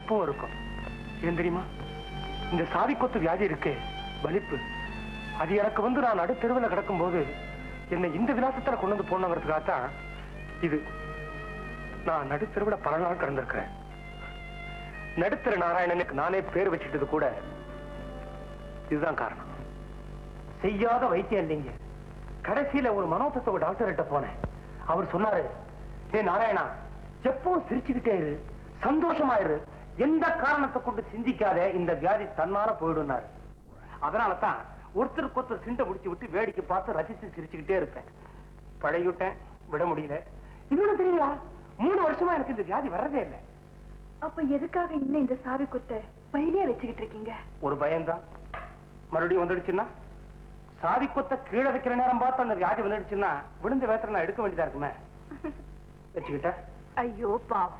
எப்பவும் இருக்கும் ஏன் தெரியுமா இந்த சாவி கொத்து வியாதி இருக்கு வலிப்பு அது எனக்கு வந்து நான் நடு தெருவில் கிடக்கும்போது என்னை இந்த விலாசத்துல கொண்டு வந்து போடணுங்கிறதுக்காகத்தான் இது நான் நடு தெருவில் பல நாள் கிடந்திருக்கிறேன் நடுத்தர நாராயணனுக்கு நானே பேர் வச்சுட்டது கூட இதுதான் காரணம் செய்யாத வைத்தியம் இல்லைங்க கடைசியில ஒரு மனோதத்துவ டாக்டர் கிட்ட போனேன் அவர் சொன்னாரு ஏ நாராயணா எப்பவும் சிரிச்சுக்கிட்டே இரு சந்தோஷமா இரு எந்த காரணத்தை கொண்டு சிந்திக்காத இந்த வியாதி தன்னால போயிடுனாரு அதனால தான் ஒருத்தருக்கு ஒருத்தர் சிண்டை முடிச்சு விட்டு வேடிக்கை பார்த்து ரசிச்சு சிரிச்சுக்கிட்டே இருப்பேன் பழகிவிட்டேன் விட முடியல இன்னொன்னு தெரியல மூணு வருஷமா எனக்கு இந்த வியாதி வர்றதே இல்லை அப்ப எதுக்காக இன்னும் இந்த சாவி குத்த பையிலே வச்சுக்கிட்டு இருக்கீங்க ஒரு பயம்தான் மறுபடியும் வந்துடுச்சுன்னா சாதி கொத்த கீழே வைக்கிற நேரம் பார்த்து அந்த வியாதி வந்துடுச்சுன்னா விழுந்த வேத்திர நான் எடுக்க வேண்டியதா இருக்குமே வச்சுக்கிட்ட ஐயோ பாவம்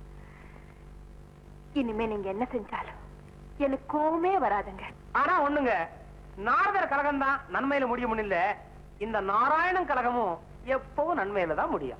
இனிமே நீங்க என்ன செஞ்சாலும் எனக்கு கோவமே வராதுங்க ஆனா ஒண்ணுங்க நாரதர் கழகம் தான் நன்மையில முடியும் இல்ல இந்த நாராயணன் கழகமும் எப்பவும் நன்மையில தான் முடியும்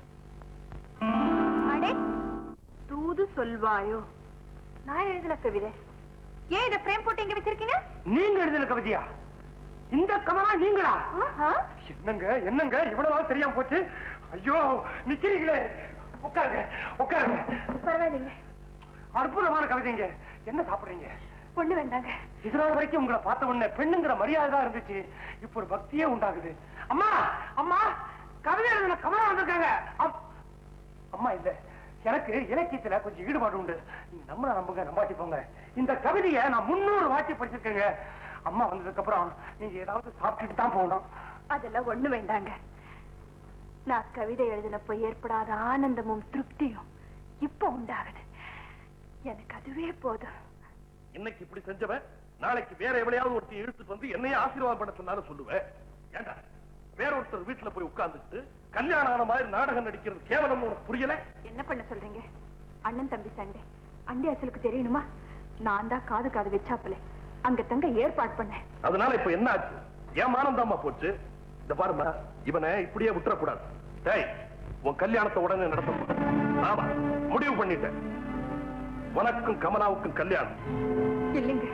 அடே தூது சொல்வாயோ நான் எழுதின கவிதை ஏன் இதை பிரேம் போட்டு இங்க வச்சிருக்கீங்க நீங்க எழுதின கவிதையா இந்த கமலா நீங்களா ஆஹா. என்னங்க என்னங்க இவ்வளவு நாள் தெரியாம போச்சு ஐயோ நிக்கிறீங்களே உட்காருங்க உட்காருங்க பரவாயில்லைங்க அற்புதமான கவிதைங்க என்ன சாப்பிடுறீங்க ஒண்ணு வேண்டாங்க இது நாள் வரைக்கும் உங்களை பார்த்த உடனே பெண்ணுங்கிற மரியாதை தான் இருந்துச்சு இப்ப ஒரு பக்தியே உண்டாகுது அம்மா அம்மா கவிதை எழுதின கமலா வந்திருக்காங்க அம்- அம்மா இல்ல எனக்கு இலக்கியத்துல கொஞ்சம் ஈடுபாடு உண்டு நீங்க நம்மள நம்புங்க நம்பாட்டி போங்க இந்த கவிதையை நான் முன்னூறு வாட்டி படிச்சிருக்கேங்க அம்மா வந்ததுக்கு அப்புறம் நீங்க ஏதாவது சாப்பிட்டுட்டு தான் போகணும் அதெல்லாம் ஒண்ணு வேண்டாங்க நான் கவிதை எழுதினப்ப ஏற்படாத ஆனந்தமும் திருப்தியும் இப்ப உண்டாகுது எனக்கு அதுவே போதும் இன்னைக்கு இப்படி செஞ்சவன் நாளைக்கு வேற எவளையாவது ஒருத்தி இழுத்துட்டு வந்து என்னையே ஆசீர்வாதம் பண்ண சொன்னாலும் சொல்லுவேன் ஏண்டா வேற ஒருத்தர் வீட்டுல போய் உட்கார்ந்துட்டு கல்யாணம் ஆன மாதிரி நாடகம் நடிக்கிறது கேவலம் உனக்கு புரியல என்ன பண்ண சொல்றீங்க அண்ணன் தம்பி சண்டை அண்டி அசலுக்கு தெரியணுமா நான் தான் காது காது வச்சாப்பல அங்க தங்க ஏற்பாடு பண்ணேன் அதனால இப்ப என்ன ஆச்சு ஏன் மானந்தாமா போச்சு இந்த பாருமா இவனை இப்படியே விட்டுறக்கூடாது டேய் உன் கல்யாணத்தை உடனே நடத்தணும் ஆமா முடிவு பண்ணிட்டேன் உனக்கும் கமலாவுக்கும் கல்யாணம் இல்லைங்க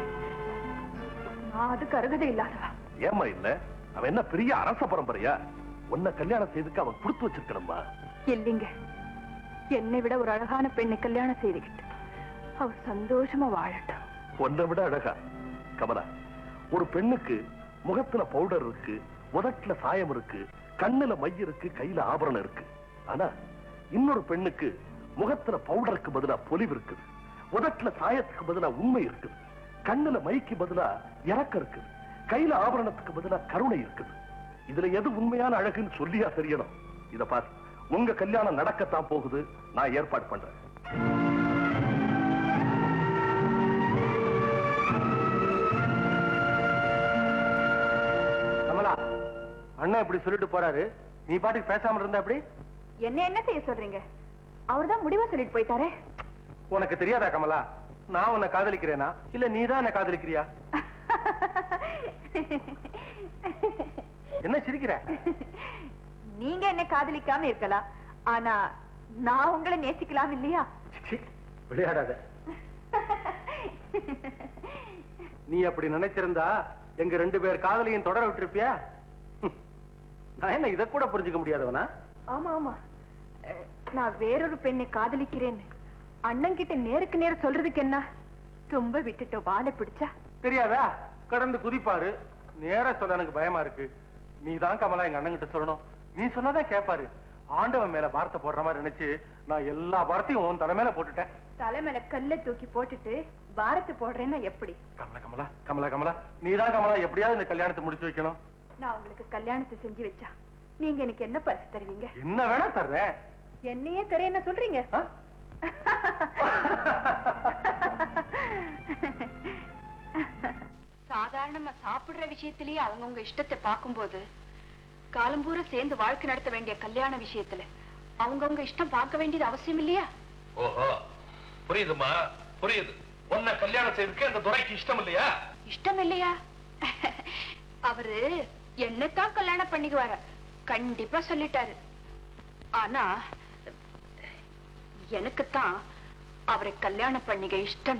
நான் அதுக்கு அருகதை இல்லாதவா ஏமா இல்ல அவன் என்ன பெரிய அரச பரம்பரையா உன்னை கல்யாணம் செய்துக்கு அவன் கொடுத்து வச்சிருக்கணுமா இல்லைங்க என்னை விட ஒரு அழகான பெண்ணை கல்யாணம் செய்துக்கிட்டு அவர் சந்தோஷமா வாழட்டும் உன்னை விட அழகா கமலா ஒரு பெண்ணுக்கு முகத்துல பவுடர் இருக்கு உதட்டுல சாயம் இருக்கு கண்ணுல மை இருக்கு கையில ஆபரணம் இருக்கு ஆனா இன்னொரு பெண்ணுக்கு முகத்துல பவுடருக்கு பதிலா பொலிவு இருக்குது உதட்டுல சாயத்துக்கு பதிலா உண்மை இருக்குது கண்ணுல மைக்கு பதிலா இறக்கம் இருக்குது கையில ஆபரணத்துக்கு பதிலா கருணை இருக்குது இதுல எது உண்மையான அழகுன்னு சொல்லியா தெரியணும் இத பாரு உங்க கல்யாணம் நடக்கத்தான் போகுது நான் ஏற்பாடு பண்றேன் கமலா அண்ணன் இப்படி சொல்லிட்டு போறாரு நீ பாட்டுக்கு பேசாம இருந்தா எப்படி என்ன என்ன செய்ய சொல்றீங்க அவர்தான் முடிவா சொல்லிட்டு போயிட்டாரே உனக்கு தெரியாதா கமலா நான் உன்னை காதலிக்கிறேனா இல்ல நீ தான் என்ன காதலிக்கிறியா என்ன சிரிக்கிற நீங்க என்ன காதலிக்காம இருக்கலாம் ஆனா நான் உங்களை நேசிக்கலாம் இல்லையா சி, விளையாடாத நீ அப்படி நினைச்சிருந்தா எங்க ரெண்டு பேர் காதலையும் தொடர விட்டிருப்பியா ஹம். நான் என்ன இத கூட புரிஞ்சுக்க முடியாதவனா ஆமா ஆமா அஹ், நான் வேறொரு பெண்ணை காதலிக்கிறேன்னு அண்ணன் கிட்ட நேருக்கு நேர் சொல்றதுக்கு என்ன ரொம்ப விட்டுட்டு வாழை பிடிச்சா தெரியாதா கடந்து குதிப்பாரு நேரா சொல்ல எனக்கு பயமா இருக்கு நீ தான் கமலா எங்க அண்ணன் கிட்ட சொல்லணும் நீ சொன்னாதான் கேட்பாரு ஆண்டவன் மேல பாரத்தை போடுற மாதிரி நினைச்சு நான் எல்லா பாரத்தையும் உன் தலை மேல போட்டுட்டேன் தலை மேல கல்ல தூக்கி போட்டுட்டு பாரத்து போடுறேன்னா எப்படி கமலா கமலா கமலா கமலா நீதான் கமலா எப்படியாவது இந்த கல்யாணத்தை முடிச்சு வைக்கணும் நான் உங்களுக்கு கல்யாணத்தை செஞ்சு வச்சா நீங்க எனக்கு என்ன பரிசு தருவீங்க என்ன வேணா தர்றேன் என்னையே தர என்ன சொல்றீங்க ஆ? சாதாரணமா சாப்பிடுற விஷயத்திலேயே அவங்கவுங்க இஷ்டத்தை பார்க்கும்போது காலம்பூரா சேர்ந்து வாழ்க்கை நடத்த வேண்டிய கல்யாண விஷயத்துல அவங்கவுங்க இஷ்டம் பார்க்க வேண்டியது அவசியம் இல்லையா ஓஹோ புரியுதுமா புரியுது உன்னை கல்யாணம் செய்துக்கு அந்த துறைக்கு இஷ்டம் இல்லையா இஷ்டம் இல்லையா அவரு என்னத்தான் கல்யாணம் பண்ணிக்குவார கண்டிப்பா சொல்லிட்டாரு ஆனா எனக்குத்தான் அவரை கல்யாணம் பண்ணிக்க இஷ்டம்